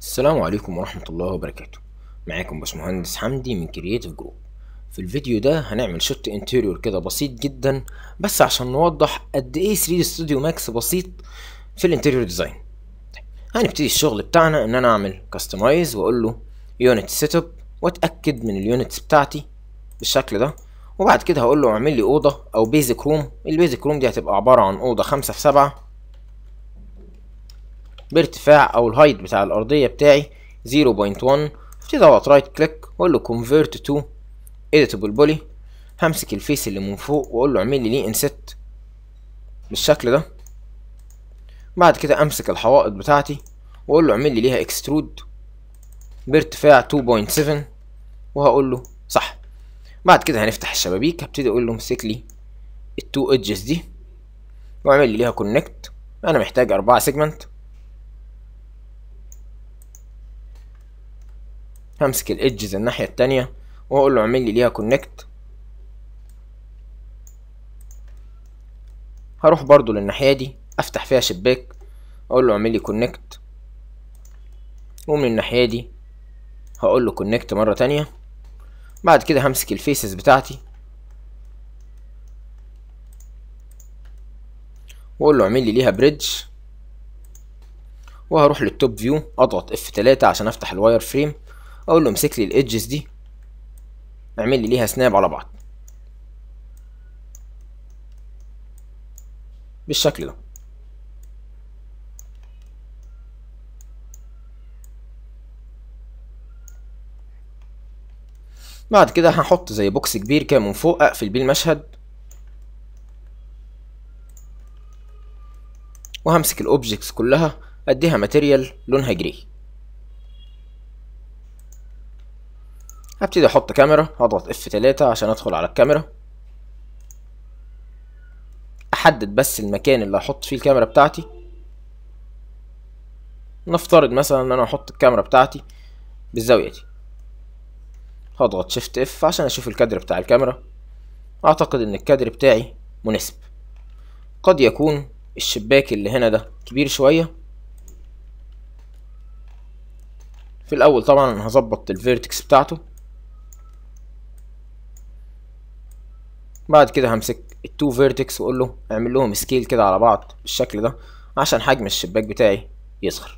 السلام عليكم ورحمة الله وبركاته معاكم باشمهندس حمدي من كرييتيف جروب في الفيديو ده هنعمل شوت انتيريور كده بسيط جدا بس عشان نوضح قد ايه 3 ستوديو ماكس بسيط في الانتيريور ديزاين هنبتدي الشغل بتاعنا ان انا اعمل كاستمايز واقول له يونت سيت اب واتاكد من اليونتس بتاعتي بالشكل ده وبعد كده هقول له اعمل لي اوضه او بيزك روم البيزك روم دي هتبقى عباره عن اوضه خمسة في سبعة بارتفاع او الهايت بتاع الارضيه بتاعي 0.1 ابتدي اضغط رايت كليك واقول له convert to editable poly همسك الفيس اللي من فوق واقول له اعمل لي ليه انست بالشكل ده بعد كده امسك الحوائط بتاعتي واقول له اعمل لي ليها اكسترود بارتفاع 2.7 وهقول له صح بعد كده هنفتح الشبابيك هبتدي اقول له امسك لي التو ايدجز دي واعمل لي ليها كونكت انا محتاج اربعة سيجمنت همسك الايدجز الناحية التانية واقول له اعمل لي ليها كونكت هروح برضو للناحية دي افتح فيها شباك اقول له اعمل لي كونكت ومن الناحية دي هقول له كونكت مرة تانية بعد كده همسك الفيسز بتاعتي واقول له اعمل لي ليها بريدج وهروح للتوب فيو اضغط اف 3 عشان افتح الواير فريم اقول له امسك لي الايدجز دي اعمل لي ليها سناب على بعض بالشكل ده بعد كده هحط زي بوكس كبير كده من فوق اقفل بيه المشهد وهمسك الاوبجكتس كلها اديها ماتيريال لونها جري هبتدي احط كاميرا هضغط اف 3 عشان ادخل على الكاميرا احدد بس المكان اللي هحط فيه الكاميرا بتاعتي نفترض مثلا ان انا احط الكاميرا بتاعتي بالزاويه دي هضغط شيفت اف عشان اشوف الكادر بتاع الكاميرا اعتقد ان الكادر بتاعي مناسب قد يكون الشباك اللي هنا ده كبير شويه في الاول طبعا انا هظبط الفيرتكس بتاعته بعد كده همسك التو فيرتكس واقول له اعمل لهم سكيل كده على بعض بالشكل ده عشان حجم الشباك بتاعي يصغر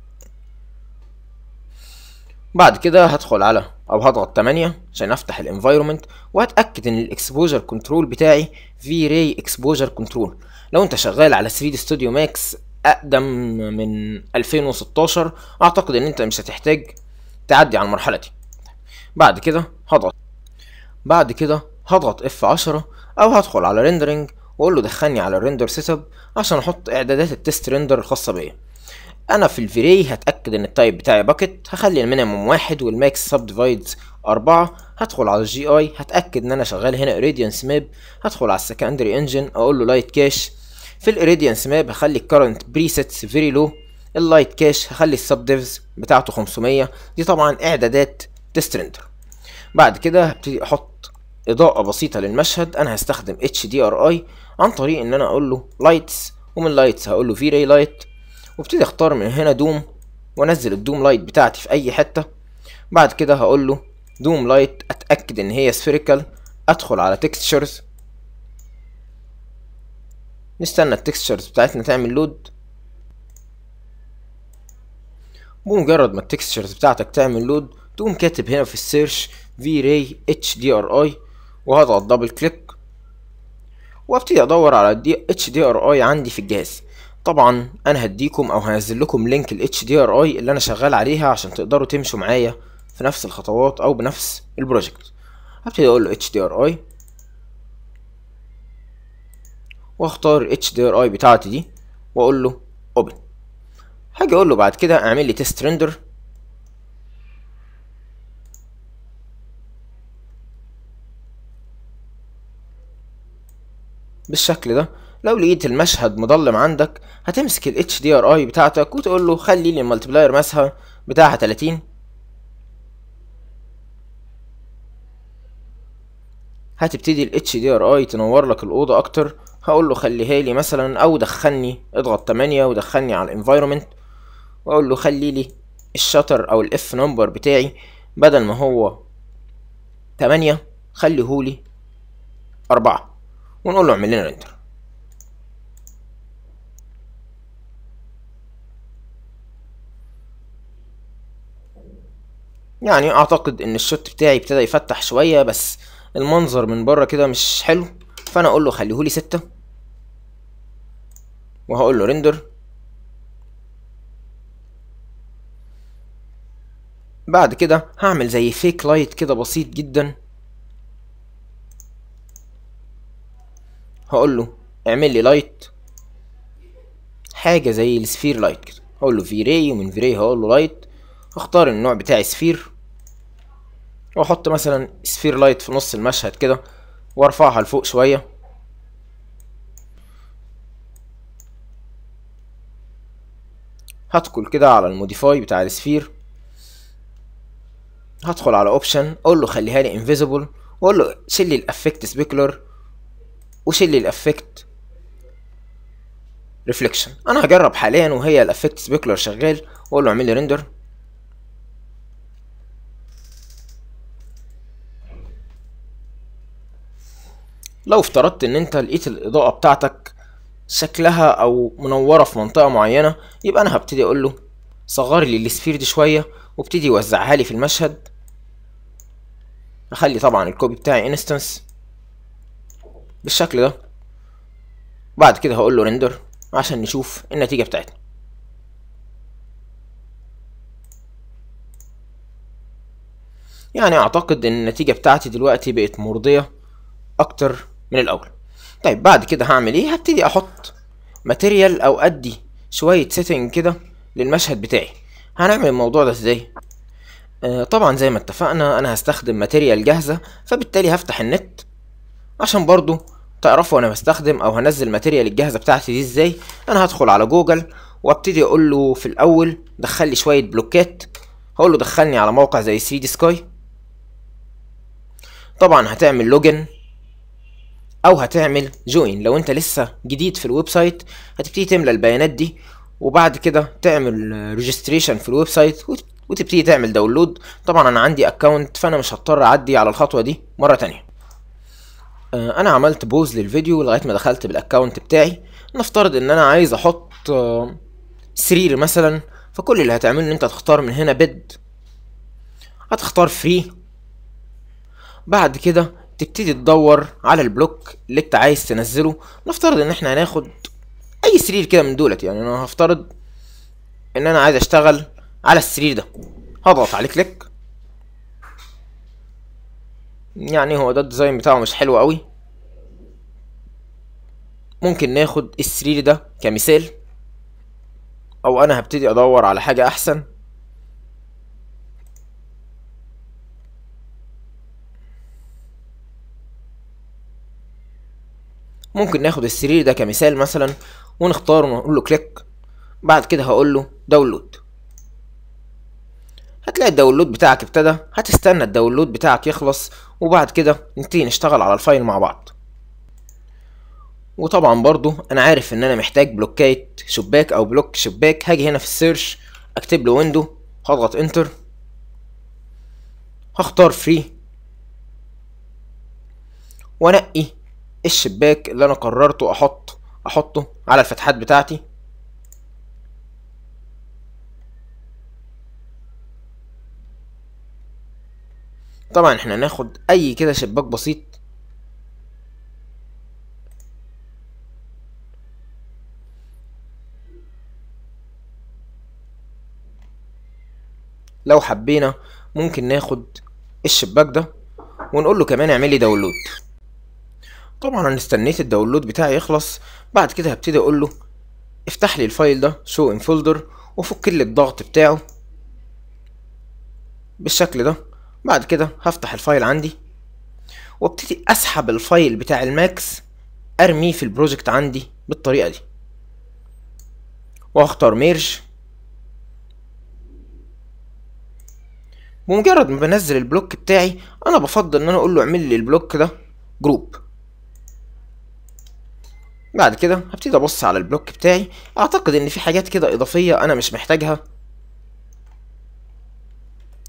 بعد كده هدخل على او هضغط 8 عشان افتح الانفايرمنت وهتاكد ان الاكسبوجر كنترول بتاعي في راي اكسبوجر كنترول لو انت شغال على 3 ستوديو ماكس اقدم من 2016 اعتقد ان انت مش هتحتاج تعدي على المرحله دي بعد كده هضغط بعد كده هضغط اف 10 او هدخل على ريندرنج واقول له دخلني على الريندر سيت اب عشان احط اعدادات التست ريندر الخاصه بيا انا في الفيري هتاكد ان التايب بتاعي باكت هخلي المينيموم واحد والماكس سب ديفايدز أربعة هدخل على الجي اي هتاكد ان انا شغال هنا اريديانس ماب هدخل على السكندري انجن اقول له لايت كاش في الاريديانس ماب هخلي الكرنت بريسيتس فيري لو اللايت كاش هخلي السب ديفز بتاعته 500 دي طبعا اعدادات تست ريندر بعد كده هبتدي احط اضاءة بسيطة للمشهد انا هستخدم اتش دي ار اي عن طريق ان انا اقول له لايتس ومن لايتس هقول له في راي لايت وابتدي اختار من هنا دوم وانزل الدوم لايت بتاعتي في اي حتة بعد كده هقول له دوم لايت اتاكد ان هي سفيريكال ادخل على تكستشرز نستنى التكستشرز بتاعتنا تعمل لود بمجرد ما التكستشرز بتاعتك تعمل لود تقوم كاتب هنا في السيرش في راي اتش دي ار اي وهضغط دبل كليك وابتدي ادور على الدي اتش دي ار اي عندي في الجهاز طبعا انا هديكم او هنزل لكم لينك ال HDRI اللي انا شغال عليها عشان تقدروا تمشوا معايا في نفس الخطوات او بنفس البروجكت هبتدي اقول له HDRI واختار ال HDRI بتاعتي دي واقول له open هاجي اقول له بعد كده اعمل لي تيست ريندر بالشكل ده لو لقيت المشهد مظلم عندك هتمسك ال HDRI بتاعتك وتقول له خلي لي المالتبلاير مسها بتاعها 30 هتبتدي ال HDRI تنور لك الأوضة أكتر هقول له خليها لي مثلا أو دخلني اضغط 8 ودخلني على الانفايرمنت وأقول له خلي لي الشاتر او الاف نمبر بتاعي بدل ما هو تمانية خليهولي أربعة ونقول له اعمل لنا ريندر يعني اعتقد ان الشوت بتاعي ابتدى يفتح شوية بس المنظر من بره كده مش حلو فانا اقول له خليهولي ستة وهقول له ريندر بعد كده هعمل زي فيك لايت كده بسيط جدا هقول له اعمل لي لايت حاجه زي السفير لايت كده هقول له في راي ومن في راي هقول له لايت هختار النوع بتاعي سفير واحط مثلا سفير لايت في نص المشهد كده وارفعها لفوق شويه هدخل كده على الموديفاي بتاع السفير هدخل على اوبشن اقول له خليها لي انفيزبل واقول له شيل لي الافكت سبيكلر وشيل لي الافكت ريفليكشن انا هجرب حاليا وهي الافكت سبيكلر شغال واقول له اعمل لي ريندر لو افترضت ان انت لقيت الاضاءة بتاعتك شكلها او منورة في منطقة معينة يبقى انا هبتدي اقول له صغر لي السفير دي شوية وابتدي يوزعها لي في المشهد اخلي طبعا الكوبي بتاعي انستنس بالشكل ده بعد كده هقول له ريندر عشان نشوف النتيجة بتاعتنا يعني اعتقد ان النتيجة بتاعتي دلوقتي بقت مرضية اكتر من الاول طيب بعد كده هعمل ايه هبتدي احط ماتيريال او ادي شوية سيتنج كده للمشهد بتاعي هنعمل الموضوع ده ازاي آه طبعا زي ما اتفقنا انا هستخدم ماتيريال جاهزة فبالتالي هفتح النت عشان برضو تعرفوا انا بستخدم او هنزل ماتيريال الجاهزة بتاعتي دي ازاي انا هدخل على جوجل وابتدي اقول له في الاول دخل لي شوية بلوكات هقول له دخلني على موقع زي 3 دي سكاي طبعا هتعمل لوجن او هتعمل جوين لو انت لسه جديد في الويب سايت هتبتدي تملى البيانات دي وبعد كده تعمل ريجستريشن في الويب سايت وتبتدي تعمل داونلود طبعا انا عندي اكونت فانا مش هضطر اعدي على الخطوه دي مره تانية انا عملت بوز للفيديو لغايه ما دخلت بالاكونت بتاعي نفترض ان انا عايز احط سرير مثلا فكل اللي هتعمله ان انت تختار من هنا بيد هتختار فري بعد كده تبتدي تدور على البلوك اللي انت عايز تنزله نفترض ان احنا هناخد اي سرير كده من دولت يعني انا هفترض ان انا عايز اشتغل على السرير ده هضغط عليه كليك يعني هو ده الديزاين بتاعه مش حلو قوي ممكن ناخد السرير ده كمثال او انا هبتدي ادور على حاجة احسن ممكن ناخد السرير ده كمثال مثلا ونختاره ونقول له كليك بعد كده هقول له داونلود هتلاقي الداونلود بتاعك ابتدى هتستنى الداونلود بتاعك يخلص وبعد كده نبتدي نشتغل على الفايل مع بعض وطبعا برضو انا عارف ان انا محتاج بلوكات شباك او بلوك شباك هاجي هنا في السيرش اكتب له ويندو هضغط انتر هختار فري وانقي الشباك اللي انا قررته احط احطه على الفتحات بتاعتي طبعا احنا هناخد اي كده شباك بسيط لو حبينا ممكن ناخد الشباك ده ونقول له كمان اعمل لي داونلود طبعا انا استنيت الداونلود بتاعي يخلص بعد كده هبتدي اقول له افتح لي الفايل ده شو ان فولدر وفك لي الضغط بتاعه بالشكل ده بعد كده هفتح الفايل عندي وابتدي اسحب الفايل بتاع الماكس ارميه في البروجكت عندي بالطريقه دي واختار ميرج بمجرد ما بنزل البلوك بتاعي انا بفضل ان انا اقول له اعمل لي البلوك ده جروب بعد كده هبتدي ابص على البلوك بتاعي اعتقد ان في حاجات كده اضافيه انا مش محتاجها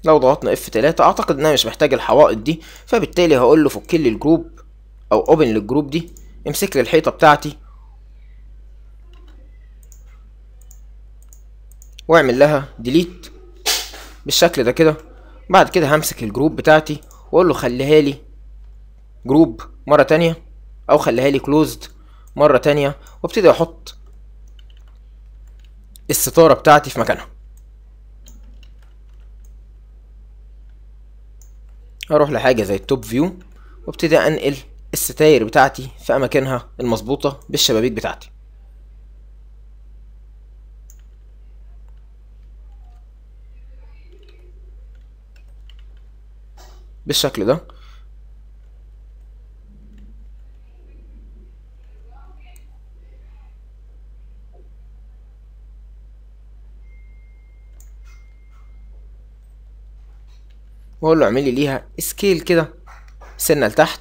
لو ضغطنا اف 3 اعتقد ان انا مش محتاج الحوائط دي فبالتالي هقول له فك لي الجروب او اوبن للجروب دي امسك لي الحيطه بتاعتي واعمل لها ديليت بالشكل ده كده بعد كده همسك الجروب بتاعتي واقول له خليها لي جروب مره تانية او خليها لي كلوزد مره تانية وابتدي احط الستاره بتاعتي في مكانها هروح لحاجه زي التوب فيو وابتدي انقل الستاير بتاعتي في اماكنها المظبوطه بالشبابيك بتاعتي بالشكل ده واقول له اعمل لي ليها سكيل كده سنه لتحت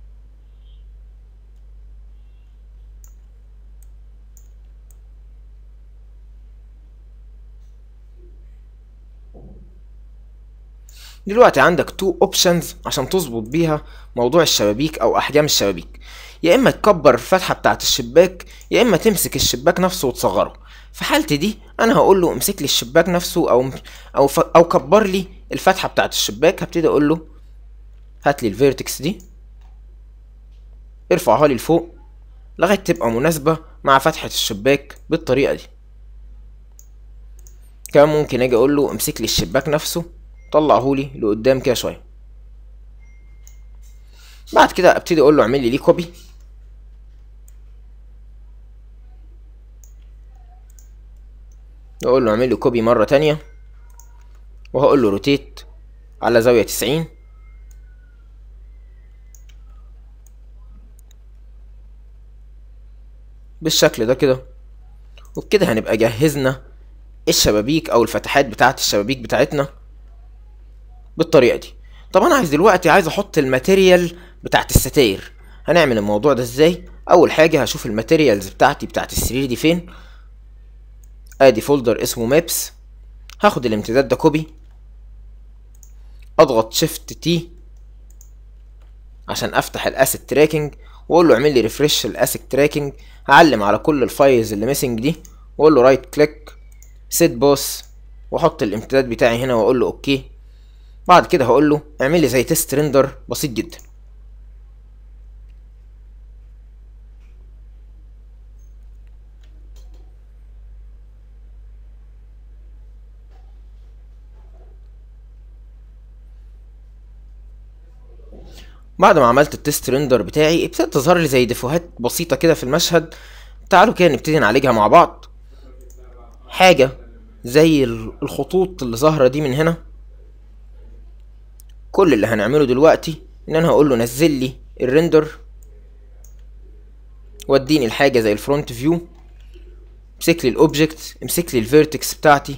دلوقتي عندك تو اوبشنز عشان تظبط بيها موضوع الشبابيك او احجام الشبابيك يا اما تكبر الفتحه بتاعه الشباك يا اما تمسك الشباك نفسه وتصغره في حالتي دي انا هقول له امسك لي الشباك نفسه او او ف... او كبر لي الفتحه بتاعه الشباك هبتدي اقول له هات لي الفيرتكس دي ارفعها لي لفوق لغايه تبقى مناسبه مع فتحه الشباك بالطريقه دي كمان ممكن اجي اقول له امسك لي الشباك نفسه طلعهولي لقدام كده شويه بعد كده ابتدي اقول له اعمل لي ليه كوبي اقول له اعمل لي كوبي مره تانية وهقول له روتيت على زاويه تسعين بالشكل ده كده وبكده هنبقى جهزنا الشبابيك او الفتحات بتاعه الشبابيك بتاعتنا بالطريقه دي طب انا عايز دلوقتي عايز احط الماتيريال بتاعت الستاير هنعمل الموضوع ده ازاي اول حاجه هشوف الماتيريالز بتاعتي بتاعت السرير دي فين ادي فولدر اسمه مابس هاخد الامتداد ده كوبي اضغط شيفت تي عشان افتح الاسيت تراكنج واقول له اعمل لي ريفرش الاسيت تراكنج هعلم على كل الفايلز اللي ميسنج دي واقول له رايت كليك سيت بوس واحط الامتداد بتاعي هنا واقول له اوكي بعد كده هقول له اعمل لي زي تيست ريندر بسيط جدا بعد ما عملت التيست ريندر بتاعي ابتدت تظهر لي زي ديفوهات بسيطة كده في المشهد تعالوا كده نبتدي نعالجها مع بعض حاجة زي الخطوط اللي ظاهرة دي من هنا كل اللي هنعمله دلوقتي ان انا هقول له نزل لي الريندر وديني الحاجه زي الفرونت فيو امسك لي الاوبجكت امسك لي الفيرتكس بتاعتي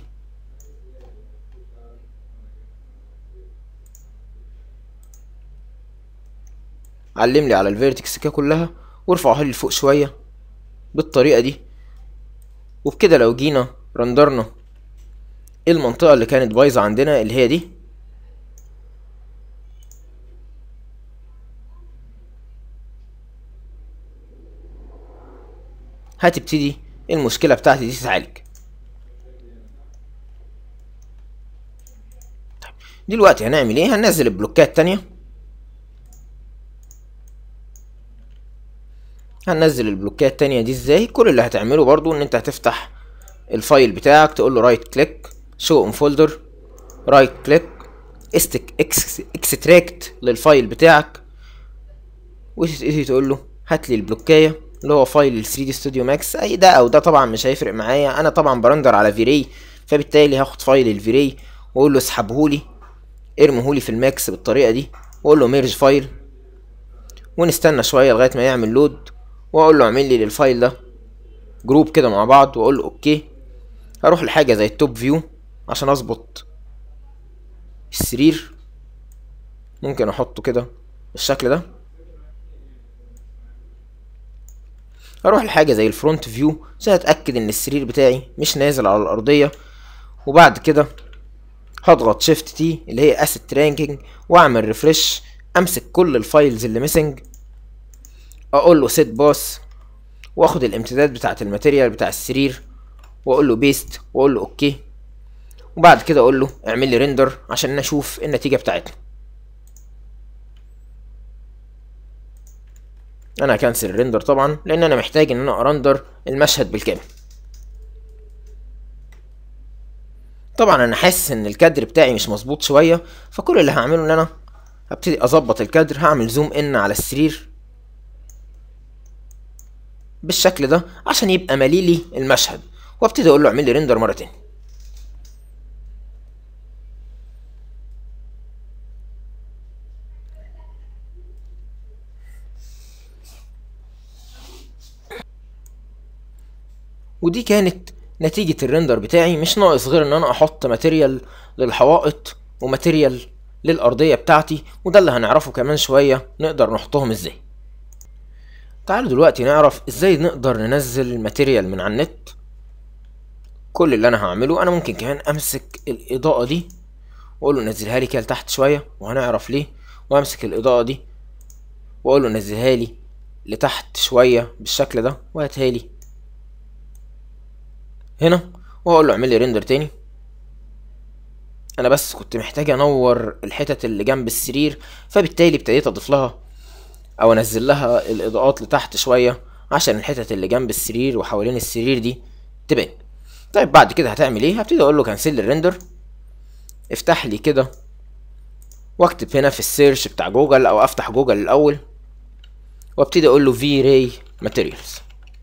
علم لي على الفيرتكس كده كلها وارفعها لي لفوق شويه بالطريقه دي وبكده لو جينا رندرنا المنطقه اللي كانت بايظه عندنا اللي هي دي هتبتدي المشكلة بتاعتي دي تتعالج طيب دلوقتي هنعمل ايه هننزل البلوكات تانية هننزل البلوكات التانية دي ازاي كل اللي هتعمله برضو ان انت هتفتح الفايل بتاعك تقول له رايت كليك شو ان فولدر رايت كليك استك اكستراكت للفايل بتاعك وتبتدي تقول له هات لي البلوكايه اللي هو فايل ال 3 دي ستوديو ماكس اي ده او ده طبعا مش هيفرق معايا انا طبعا برندر على فيري فبالتالي هاخد فايل الفيري واقول له اسحبهولي ارميهولي في الماكس بالطريقه دي واقول له ميرج فايل ونستنى شويه لغايه ما يعمل لود واقول له اعمل لي للفايل ده جروب كده مع بعض واقول له اوكي هروح لحاجه زي التوب فيو عشان اظبط السرير ممكن احطه كده بالشكل ده اروح لحاجه زي الفرونت فيو عشان اتاكد ان السرير بتاعي مش نازل على الارضيه وبعد كده هضغط شيفت تي اللي هي اسيت رانكينج واعمل ريفرش امسك كل الفايلز اللي ميسنج اقول له سيت باس واخد الامتداد بتاعه الماتيريال بتاع السرير واقول له بيست واقول له اوكي وبعد كده اقول له اعمل لي ريندر عشان نشوف النتيجه بتاعتنا انا هكنسل الريندر طبعا لان انا محتاج ان انا ارندر المشهد بالكامل طبعا انا حاسس ان الكادر بتاعي مش مظبوط شويه فكل اللي هعمله ان انا هبتدي اظبط الكادر هعمل زوم ان على السرير بالشكل ده عشان يبقى مالي لي المشهد وابتدي اقول له اعمل لي ريندر مره تاني ودي كانت نتيجة الريندر بتاعي مش ناقص غير ان انا احط ماتيريال للحوائط وماتيريال للأرضية بتاعتي وده اللي هنعرفه كمان شوية نقدر نحطهم ازاي تعالوا دلوقتي نعرف ازاي نقدر ننزل ماتيريال من على النت كل اللي انا هعمله انا ممكن كمان امسك الاضاءة دي واقول له نزلها لي كده لتحت شوية وهنعرف ليه وامسك الاضاءة دي واقول له نزلها لي لتحت شوية بالشكل ده وهاتها لي هنا واقول له اعمل لي ريندر تاني انا بس كنت محتاج انور الحتت اللي جنب السرير فبالتالي ابتديت اضيف لها او انزل لها الاضاءات لتحت شويه عشان الحتت اللي جنب السرير وحوالين السرير دي تبان طيب بعد كده هتعمل ايه هبتدي اقول له كنسل الريندر افتح لي كده واكتب هنا في السيرش بتاع جوجل او افتح جوجل الاول وابتدي اقول له في راي ماتيريالز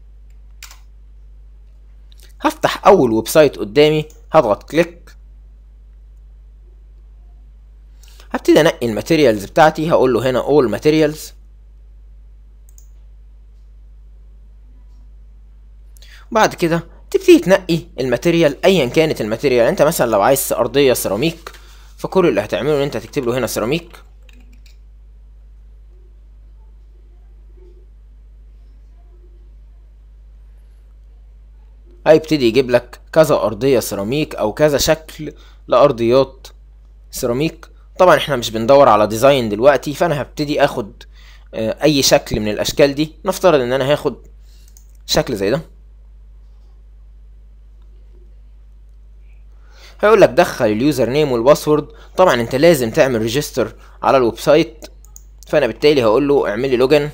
هفتح اول ويب سايت قدامي هضغط كليك هبتدي انقي الماتيريالز بتاعتي هقول له هنا all materials بعد كده تبتدي تنقي الماتيريال ايا كانت الماتيريال انت مثلا لو عايز ارضيه سيراميك فكل اللي هتعمله ان انت هتكتب له هنا سيراميك هيبتدي يجيب لك كذا ارضيه سيراميك او كذا شكل لارضيات سيراميك طبعا احنا مش بندور على ديزاين دلوقتي فانا هبتدي اخد اي شكل من الاشكال دي نفترض ان انا هاخد شكل زي ده هيقول لك دخل اليوزر نيم والباسورد طبعا انت لازم تعمل ريجستر على الويب سايت فانا بالتالي هقول له اعمل لي لوجن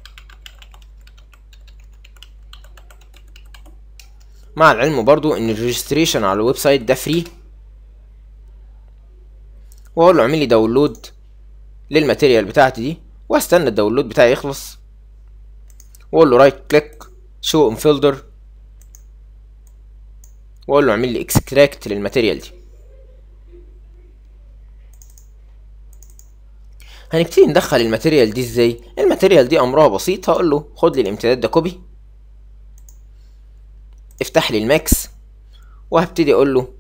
مع العلم برضو ان الريجستريشن على الويب سايت ده فري واقول له اعمل لي داونلود للماتيريال بتاعتي دي واستنى الداونلود بتاعي يخلص واقول له رايت كليك شو ان فولدر واقول له اعمل لي اكستراكت للماتيريال دي هنبتدي ندخل الماتيريال دي ازاي الماتيريال دي امرها بسيط هقول له خد لي الامتداد ده كوبي افتح لي الماكس وهبتدي اقول له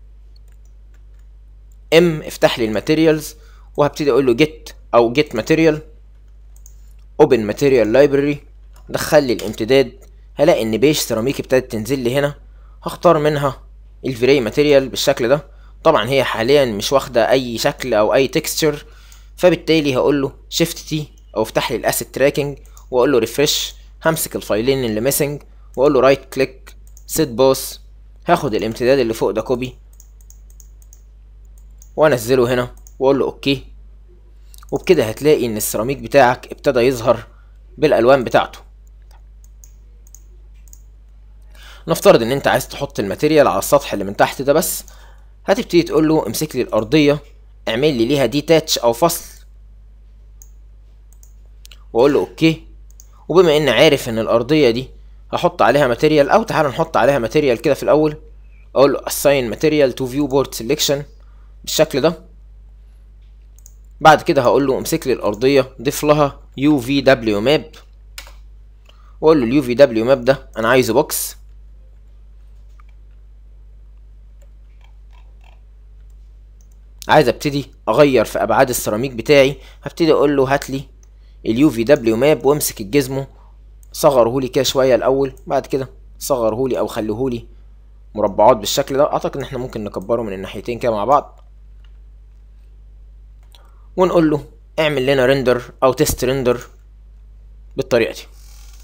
ام افتح لي الماتيريالز وهبتدي اقول له جيت او جيت ماتيريال اوبن ماتيريال لايبراري دخل لي الامتداد هلاقي ان بيج سيراميك ابتدت تنزل لي هنا هختار منها الفيري ماتيريال بالشكل ده طبعا هي حاليا مش واخده اي شكل او اي تكستشر فبالتالي هقول له شيفت تي او افتح لي الاسيت تراكنج واقول له ريفرش همسك الفايلين اللي ميسنج واقول له رايت كليك سيت باس هاخد الامتداد اللي فوق ده كوبي وانزله هنا واقول له اوكي وبكده هتلاقي ان السيراميك بتاعك ابتدى يظهر بالالوان بتاعته نفترض ان انت عايز تحط الماتيريال على السطح اللي من تحت ده بس هتبتدي تقول له امسك لي الارضيه اعمل لي ليها ديتاتش او فصل واقول له اوكي وبما ان عارف ان الارضيه دي هحط عليها ماتيريال او تعالى نحط عليها ماتيريال كده في الاول اقول له assign material to viewport selection بالشكل ده بعد كده هقول له امسك لي الارضيه ضيف لها يو في دبليو ماب واقول له اليو في دبليو ماب ده انا عايزه بوكس عايز ابتدي اغير في ابعاد السيراميك بتاعي هبتدي اقول له هات لي اليو في دبليو ماب وامسك الجزمه صغره لي كده شويه الاول بعد كده صغره لي او خليه لي مربعات بالشكل ده اعتقد ان احنا ممكن نكبره من الناحيتين كده مع بعض ونقول له اعمل لنا ريندر او تيست ريندر بالطريقه دي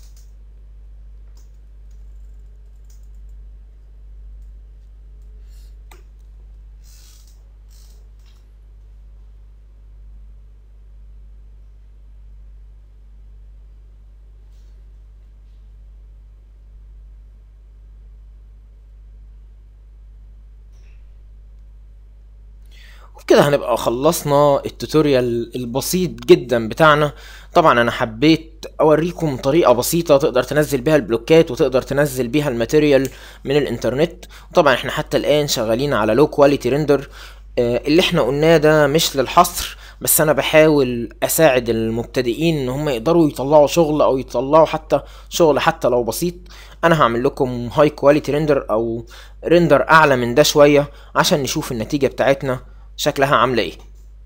وبكده هنبقى خلصنا التوتوريال البسيط جدا بتاعنا طبعا انا حبيت اوريكم طريقه بسيطه تقدر تنزل بيها البلوكات وتقدر تنزل بيها الماتيريال من الانترنت وطبعا احنا حتى الان شغالين على لو كواليتي ريندر اللي احنا قلناه ده مش للحصر بس انا بحاول اساعد المبتدئين ان هم يقدروا يطلعوا شغل او يطلعوا حتى شغل حتى لو بسيط انا هعمل لكم هاي كواليتي ريندر او ريندر اعلى من ده شويه عشان نشوف النتيجه بتاعتنا شكلها عامله ايه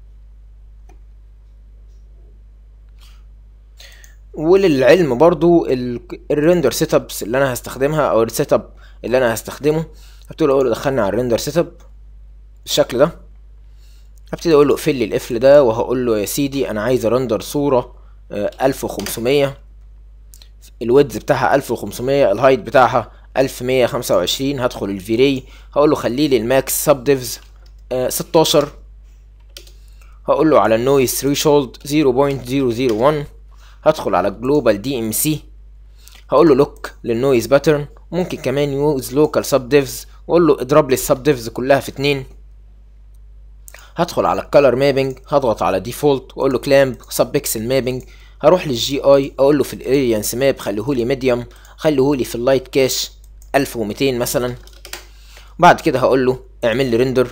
وللعلم برضو الريندر سيت ابس اللي انا هستخدمها او السيت اب اللي انا هستخدمه هبتدي اقول له دخلني على الريندر سيت اب بالشكل ده هبتدي اقول له اقفل لي القفل ده وهقول له يا سيدي انا عايز ارندر صوره ألف وخمسمية الويدز بتاعها ألف وخمسمية الهايت بتاعها ألف مية خمسة وعشرين هدخل الفيري هقول له خلي لي الماكس سب ديفز ستاشر هقول له على النويز ثريشولد 0.001 هدخل على الجلوبال دي ام سي هقول له لوك للنويز باترن ممكن كمان يوز لوكال سب ديفز واقول له اضرب لي السب ديفز كلها في اتنين هدخل على الكالر مابنج هضغط على ديفولت واقول له كلامب سب بيكسل مابنج هروح للجي اي اقول له في الاريانس ماب خليهولي ميديوم خليهولي في اللايت كاش 1200 مثلا بعد كده هقول له اعمل لي ريندر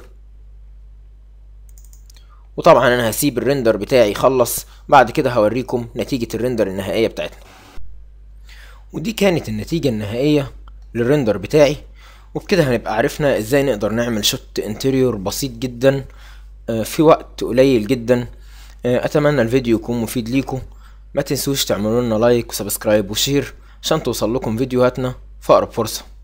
وطبعا انا هسيب الريندر بتاعي يخلص بعد كده هوريكم نتيجة الريندر النهائية بتاعتنا ودي كانت النتيجة النهائية للريندر بتاعي وبكده هنبقى عرفنا ازاي نقدر نعمل شوت انتريور بسيط جدا في وقت قليل جدا اتمنى الفيديو يكون مفيد ليكم ما تنسوش تعملوا لنا لايك وسبسكرايب وشير عشان توصل لكم فيديوهاتنا في اقرب فرصه